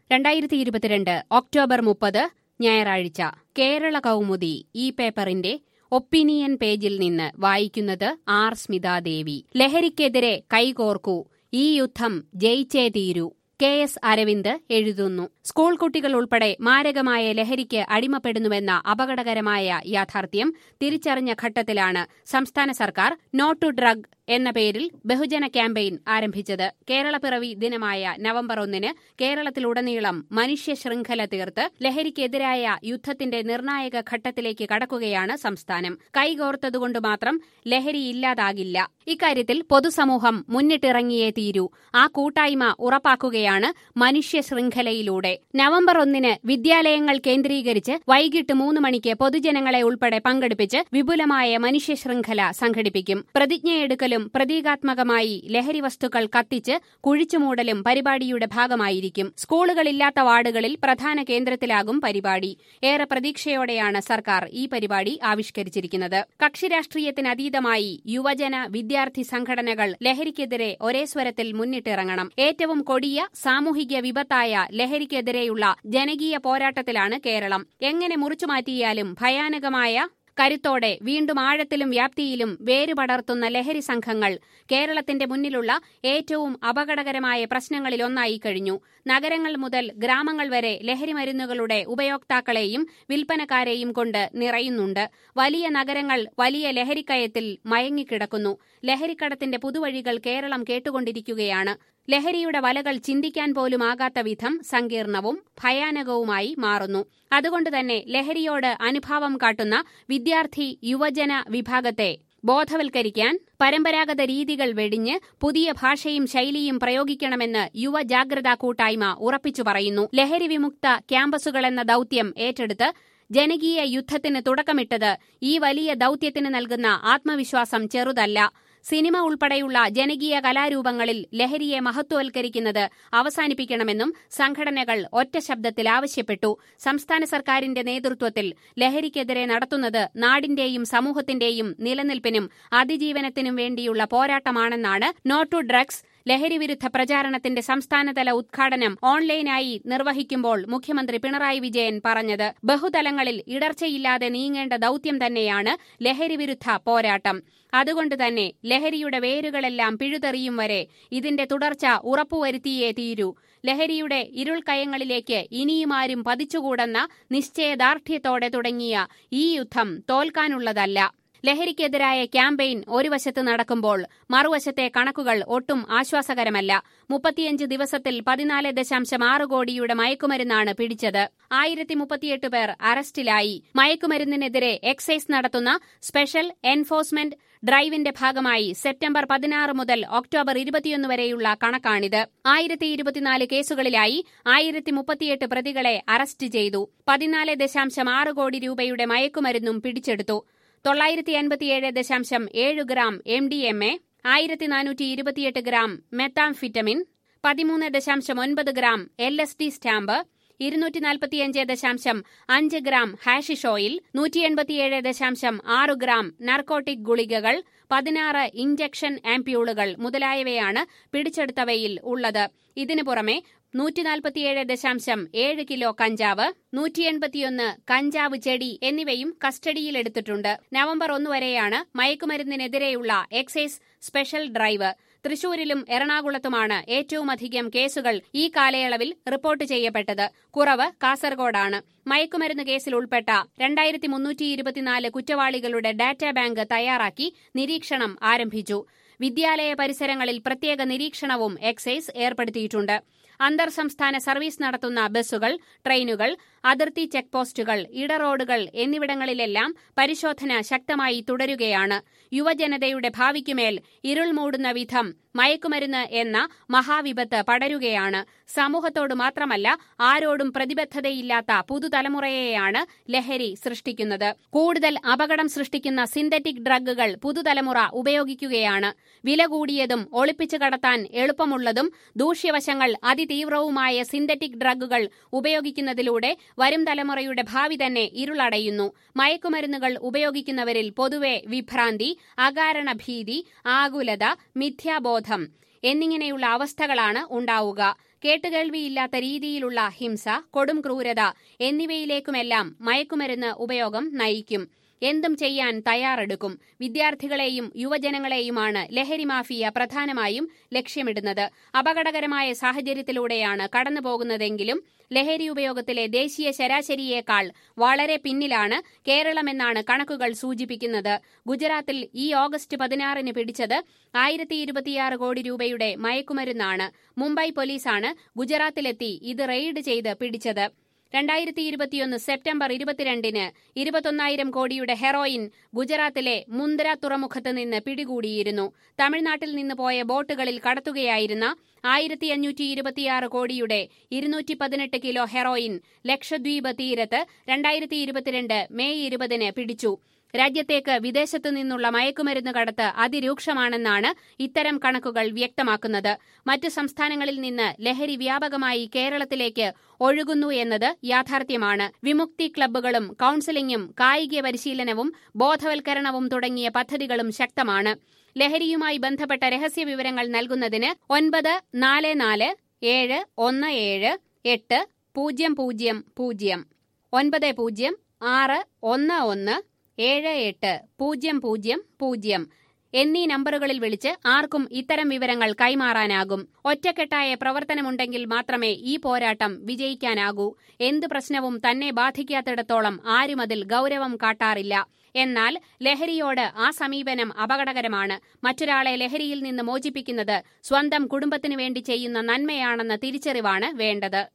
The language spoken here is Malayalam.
രണ്ടായിരത്തി ഇരുപത്തിരണ്ട് ഒക്ടോബർ മുപ്പത് ഞായറാഴ്ച കേരള കൗമുദി ഈ പേപ്പറിന്റെ ഒപ്പീനിയൻ പേജിൽ നിന്ന് വായിക്കുന്നത് ആർ സ്മിതാദേവി ലഹരിക്കെതിരെ കൈകോർക്കൂ ഈ യുദ്ധം ജയിച്ചേ തീരൂ കെ എസ് അരവിന്ദ് എഴുതുന്നു സ്കൂൾ കുട്ടികൾ ഉൾപ്പെടെ മാരകമായ ലഹരിക്ക് അടിമപ്പെടുന്നുവെന്ന അപകടകരമായ യാഥാർത്ഥ്യം തിരിച്ചറിഞ്ഞ ഘട്ടത്തിലാണ് സംസ്ഥാന സർക്കാർ നോ ടു ഡ്രഗ് എന്ന പേരിൽ ബഹുജന ക്യാമ്പയിൻ ആരംഭിച്ചത് കേരളപ്പിറവി ദിനമായ നവംബർ ഒന്നിന് കേരളത്തിലുടനീളം മനുഷ്യ ശൃംഖല തീർത്ത് ലഹരിക്കെതിരായ യുദ്ധത്തിന്റെ നിർണായക ഘട്ടത്തിലേക്ക് കടക്കുകയാണ് സംസ്ഥാനം കൈകോർത്തതുകൊണ്ട് മാത്രം ലഹരി ഇല്ലാതാകില്ല ഇക്കാര്യത്തിൽ പൊതുസമൂഹം മുന്നിട്ടിറങ്ങിയേ തീരൂ ആ കൂട്ടായ്മ ഉറപ്പാക്കുകയാണ് മനുഷ്യ ശൃംഖലയിലൂടെ നവംബർ ഒന്നിന് വിദ്യാലയങ്ങൾ കേന്ദ്രീകരിച്ച് വൈകിട്ട് മൂന്ന് മണിക്ക് പൊതുജനങ്ങളെ ഉൾപ്പെടെ പങ്കെടുപ്പിച്ച് വിപുലമായ മനുഷ്യ ശൃംഖല സംഘടിപ്പിക്കും പ്രതിജ്ഞയെടുക്കലും പ്രതീകാത്മകമായി ലഹരി വസ്തുക്കൾ കത്തിച്ച് കുഴിച്ചുമൂടലും പരിപാടിയുടെ ഭാഗമായിരിക്കും സ്കൂളുകളില്ലാത്ത വാർഡുകളിൽ പ്രധാന കേന്ദ്രത്തിലാകും പരിപാടി ഏറെ പ്രതീക്ഷയോടെയാണ് സർക്കാർ ഈ പരിപാടി ആവിഷ്കരിച്ചിരിക്കുന്നത് കക്ഷിരാഷ്ട്രീയത്തിനതീതമായി യുവജന വിദ്യാർത്ഥി സംഘടനകൾ ലഹരിക്കെതിരെ ഒരേ സ്വരത്തിൽ മുന്നിട്ടിറങ്ങണം ഏറ്റവും കൊടിയ സാമൂഹിക വിപത്തായ ലഹരിക്കെതിരെയുള്ള ജനകീയ പോരാട്ടത്തിലാണ് കേരളം എങ്ങനെ മുറിച്ചുമാറ്റിയാലും ഭയാനകമായ കരുത്തോടെ വീണ്ടും ആഴത്തിലും വ്യാപ്തിയിലും വേരുപടർത്തുന്ന ലഹരി സംഘങ്ങൾ കേരളത്തിന്റെ മുന്നിലുള്ള ഏറ്റവും അപകടകരമായ പ്രശ്നങ്ങളിലൊന്നായി കഴിഞ്ഞു നഗരങ്ങൾ മുതൽ ഗ്രാമങ്ങൾ വരെ ലഹരി മരുന്നുകളുടെ ഉപയോക്താക്കളെയും വിൽപ്പനക്കാരെയും കൊണ്ട് നിറയുന്നുണ്ട് വലിയ നഗരങ്ങൾ വലിയ ലഹരിക്കയത്തിൽ മയങ്ങിക്കിടക്കുന്നു ലഹരിക്കടത്തിന്റെ പുതുവഴികൾ കേരളം കേട്ടുകൊണ്ടിരിക്കുകയാണ് ലഹരിയുടെ വലകൾ ചിന്തിക്കാൻ പോലുമാകാത്ത വിധം സങ്കീർണവും ഭയാനകവുമായി മാറുന്നു അതുകൊണ്ട് തന്നെ ലഹരിയോട് അനുഭാവം കാട്ടുന്ന വിദ്യാർത്ഥി യുവജന വിഭാഗത്തെ ബോധവൽക്കരിക്കാൻ പരമ്പരാഗത രീതികൾ വെടിഞ്ഞ് പുതിയ ഭാഷയും ശൈലിയും പ്രയോഗിക്കണമെന്ന് യുവ ജാഗ്രതാ കൂട്ടായ്മ ഉറപ്പിച്ചു പറയുന്നു ലഹരി വിമുക്ത ക്യാമ്പസുകളെന്ന ദൌത്യം ഏറ്റെടുത്ത് ജനകീയ യുദ്ധത്തിന് തുടക്കമിട്ടത് ഈ വലിയ ദൌത്യത്തിന് നൽകുന്ന ആത്മവിശ്വാസം ചെറുതല്ല സിനിമ ഉൾപ്പെടെയുള്ള ജനകീയ കലാരൂപങ്ങളിൽ ലഹരിയെ മഹത്വവൽക്കരിക്കുന്നത് അവസാനിപ്പിക്കണമെന്നും സംഘടനകൾ ഒറ്റ ശബ്ദത്തിൽ ആവശ്യപ്പെട്ടു സംസ്ഥാന സർക്കാരിന്റെ നേതൃത്വത്തിൽ ലഹരിക്കെതിരെ നടത്തുന്നത് നാടിന്റെയും സമൂഹത്തിന്റെയും നിലനിൽപ്പിനും അതിജീവനത്തിനും വേണ്ടിയുള്ള പോരാട്ടമാണെന്നാണ് നോ ടു ഡ്രഗ്സ് ലഹരിവിരുദ്ധ പ്രചാരണത്തിന്റെ സംസ്ഥാനതല ഉദ്ഘാടനം ഓൺലൈനായി നിർവഹിക്കുമ്പോൾ മുഖ്യമന്ത്രി പിണറായി വിജയൻ പറഞ്ഞത് ബഹുതലങ്ങളിൽ ഇടർച്ചയില്ലാതെ നീങ്ങേണ്ട ദൌത്യം തന്നെയാണ് ലഹരിവിരുദ്ധ പോരാട്ടം അതുകൊണ്ട് തന്നെ ലഹരിയുടെ വേരുകളെല്ലാം പിഴുതെറിയും വരെ ഇതിന്റെ തുടർച്ച ഉറപ്പുവരുത്തിയേ തീരൂ ലഹരിയുടെ ഇരുൾക്കയങ്ങളിലേക്ക് ഇനിയുമാരും പതിച്ചുകൂടെന്ന നിശ്ചയദാർഢ്യത്തോടെ തുടങ്ങിയ ഈ യുദ്ധം തോൽക്കാനുള്ളതല്ല ലഹരിക്കെതിരായ ക്യാമ്പയിൻ ഒരു വശത്ത് നടക്കുമ്പോൾ മറുവശത്തെ കണക്കുകൾ ഒട്ടും ആശ്വാസകരമല്ല മുപ്പത്തിയഞ്ച് ദിവസത്തിൽ പതിനാല് ദശാംശം ആറ് കോടിയുടെ മയക്കുമരുന്നാണ് പിടിച്ചത് ആയിരത്തി മുപ്പത്തിയെട്ട് പേർ അറസ്റ്റിലായി മയക്കുമരുന്നിനെതിരെ എക്സൈസ് നടത്തുന്ന സ്പെഷ്യൽ എൻഫോഴ്സ്മെന്റ് ഡ്രൈവിന്റെ ഭാഗമായി സെപ്റ്റംബർ പതിനാറ് മുതൽ ഒക്ടോബർ ഇരുപത്തിയൊന്ന് വരെയുള്ള കണക്കാണിത് ആയിരത്തി ഇരുപത്തിനാല് കേസുകളിലായി ആയിരത്തി മുപ്പത്തിയെട്ട് പ്രതികളെ അറസ്റ്റ് ചെയ്തു പതിനാല് ദശാംശം ആറ് കോടി രൂപയുടെ മയക്കുമരുന്നും പിടിച്ചെടുത്തു തൊള്ളായിരത്തി അൻപത്തിയേഴ് ദശാംശം ഏഴ് gram M D M A ആയിരത്തി നാനൂറ്റി ഇരുപത്തിയെട്ട് ഗ്രാം മെത്താംഫിറ്റമിൻ പതിമൂന്ന് ദശാംശം ഒൻപത് gram L S D stamp ഇരുന്നൂറ്റി നാൽപ്പത്തിയഞ്ച് ദശാംശം അഞ്ച് ഗ്രാം ഹാഷിഷ് ഓയിൽ നൂറ്റി എൺപത്തിയേഴ് ദശാംശം ആറ് ഗ്രാം നർക്കോട്ടിക് ഗുളികകൾ പതിനാറ് ഇഞ്ചക്ഷൻ ആംപ്യൂളുകൾ മുതലായവയാണ് പിടിച്ചെടുത്തവയിൽ ഉള്ളത് ഇതിനു പുറമെ നൂറ്റി നാൽപ്പത്തിയേഴ് ദശാംശം ഏഴ് കിലോ കഞ്ചാവ് നൂറ്റി എൺപത്തിയൊന്ന് കഞ്ചാവ് ചെടി എന്നിവയും കസ്റ്റഡിയിലെടുത്തിട്ടുണ്ട് നവംബർ ഒന്ന് വരെയാണ് മയക്കുമരുന്നിനെതിരെയുള്ള എക്സൈസ് സ്പെഷ്യൽ ഡ്രൈവ് തൃശൂരിലും എറണാകുളത്തുമാണ് ഏറ്റവുമധികം കേസുകൾ ഈ കാലയളവിൽ റിപ്പോർട്ട് ചെയ്യപ്പെട്ടത് കുറവ് കാസർഗോഡാണ് മയക്കുമരുന്ന് കേസിൽ ഉൾപ്പെട്ട രണ്ടായിരത്തി മുന്നൂറ്റി ഇരുപത്തിനാല് കുറ്റവാളികളുടെ ഡാറ്റാ ബാങ്ക് തയ്യാറാക്കി നിരീക്ഷണം ആരംഭിച്ചു വിദ്യാലയ പരിസരങ്ങളിൽ പ്രത്യേക നിരീക്ഷണവും എക്സൈസ് ഏർപ്പെടുത്തിയിട്ടുണ്ട് അന്തർ സംസ്ഥാന സർവീസ് നടത്തുന്ന ബസ്സുകൾ ട്രെയിനുകൾ അതിർത്തി ചെക്ക് പോസ്റ്റുകൾ ഇടറോഡുകൾ എന്നിവിടങ്ങളിലെല്ലാം പരിശോധന ശക്തമായി തുടരുകയാണ് യുവജനതയുടെ ഭാവിക്കുമേൽ ഇരുൾ മൂടുന്ന വിധം മയക്കുമരുന്ന് എന്ന മഹാവിപത്ത് പടരുകയാണ് സമൂഹത്തോട് മാത്രമല്ല ആരോടും പ്രതിബദ്ധതയില്ലാത്ത പുതുതലമുറയെയാണ് ലഹരി സൃഷ്ടിക്കുന്നത് കൂടുതൽ അപകടം സൃഷ്ടിക്കുന്ന സിന്തറ്റിക് ഡ്രഗുകൾ പുതുതലമുറ ഉപയോഗിക്കുകയാണ് വില കൂടിയതും ഒളിപ്പിച്ചു കടത്താൻ എളുപ്പമുള്ളതും ദൂഷ്യവശങ്ങൾ അതിതീവ്രവുമായ സിന്തറ്റിക് ഡ്രഗുകൾ ഉപയോഗിക്കുന്നതിലൂടെ വരും തലമുറയുടെ ഭാവി തന്നെ ഇരുളടയുന്നു മയക്കുമരുന്നുകൾ ഉപയോഗിക്കുന്നവരിൽ പൊതുവെ വിഭ്രാന്തി അകാരണ ഭീതി ആകുലത മിഥ്യാബോധം എന്നിങ്ങനെയുള്ള അവസ്ഥകളാണ് ഉണ്ടാവുക കേട്ടുകേൾവിയില്ലാത്ത രീതിയിലുള്ള ഹിംസ കൊടും ക്രൂരത എന്നിവയിലേക്കുമെല്ലാം മയക്കുമരുന്ന് ഉപയോഗം നയിക്കും എന്തും ചെയ്യാൻ തയ്യാറെടുക്കും വിദ്യാർത്ഥികളെയും യുവജനങ്ങളെയുമാണ് ലഹരി മാഫിയ പ്രധാനമായും ലക്ഷ്യമിടുന്നത് അപകടകരമായ സാഹചര്യത്തിലൂടെയാണ് കടന്നുപോകുന്നതെങ്കിലും ലഹരി ഉപയോഗത്തിലെ ദേശീയ ശരാശരിയേക്കാൾ വളരെ പിന്നിലാണ് കേരളമെന്നാണ് കണക്കുകൾ സൂചിപ്പിക്കുന്നത് ഗുജറാത്തിൽ ഈ ഓഗസ്റ്റ് പതിനാറിന് പിടിച്ചത് ആയിരത്തി ഇരുപത്തിയാറ് കോടി രൂപയുടെ മയക്കുമരുന്നാണ് മുംബൈ പോലീസാണ് ഗുജറാത്തിലെത്തി ഇത് റെയ്ഡ് ചെയ്ത് പിടിച്ചത് രണ്ടായിരത്തി ഇരുപത്തിയൊന്ന് സെപ്റ്റംബർ ഇരുപത്തിരണ്ടിന് ഇരുപത്തൊന്നായിരം കോടിയുടെ ഹെറോയിൻ ഗുജറാത്തിലെ മുന്ദ്ര തുറമുഖത്ത് നിന്ന് പിടികൂടിയിരുന്നു തമിഴ്നാട്ടിൽ നിന്ന് പോയ ബോട്ടുകളിൽ കടത്തുകയായിരുന്ന ആയിരത്തി അഞ്ഞൂറ്റി ഇരുപത്തിയാറ് കോടിയുടെ ഇരുന്നൂറ്റി പതിനെട്ട് കിലോ ഹെറോയിൻ ലക്ഷദ്വീപ് തീരത്ത് രണ്ടായിരത്തി ഇരുപത്തിരണ്ട് മെയ് ഇരുപതിന് പിടിച്ചു രാജ്യത്തേക്ക് വിദേശത്തു നിന്നുള്ള മയക്കുമരുന്ന് കടത്ത് അതിരൂക്ഷമാണെന്നാണ് ഇത്തരം കണക്കുകൾ വ്യക്തമാക്കുന്നത് മറ്റു സംസ്ഥാനങ്ങളിൽ നിന്ന് ലഹരി വ്യാപകമായി കേരളത്തിലേക്ക് ഒഴുകുന്നു എന്നത് യാഥാർത്ഥ്യമാണ് വിമുക്തി ക്ലബ്ബുകളും കൌൺസിലിംഗും കായിക പരിശീലനവും ബോധവൽക്കരണവും തുടങ്ങിയ പദ്ധതികളും ശക്തമാണ് ലഹരിയുമായി ബന്ധപ്പെട്ട രഹസ്യ വിവരങ്ങൾ നൽകുന്നതിന് ഒൻപത് നാല് നാല് ഏഴ് ഒന്ന് ഏഴ് എട്ട് പൂജ്യം പൂജ്യം പൂജ്യം ഒൻപത് പൂജ്യം ആറ് ഒന്ന് ഒന്ന് ഏഴ് എട്ട് പൂജ്യം പൂജ്യം പൂജ്യം എന്നീ നമ്പറുകളിൽ വിളിച്ച് ആർക്കും ഇത്തരം വിവരങ്ങൾ കൈമാറാനാകും ഒറ്റക്കെട്ടായ പ്രവർത്തനമുണ്ടെങ്കിൽ മാത്രമേ ഈ പോരാട്ടം വിജയിക്കാനാകൂ എന്ത് പ്രശ്നവും തന്നെ ബാധിക്കാത്തിടത്തോളം ആരും അതിൽ ഗൌരവം കാട്ടാറില്ല എന്നാൽ ലഹരിയോട് ആ സമീപനം അപകടകരമാണ് മറ്റൊരാളെ ലഹരിയിൽ നിന്ന് മോചിപ്പിക്കുന്നത് സ്വന്തം കുടുംബത്തിനു വേണ്ടി ചെയ്യുന്ന നന്മയാണെന്ന തിരിച്ചറിവാണ് വേണ്ടത്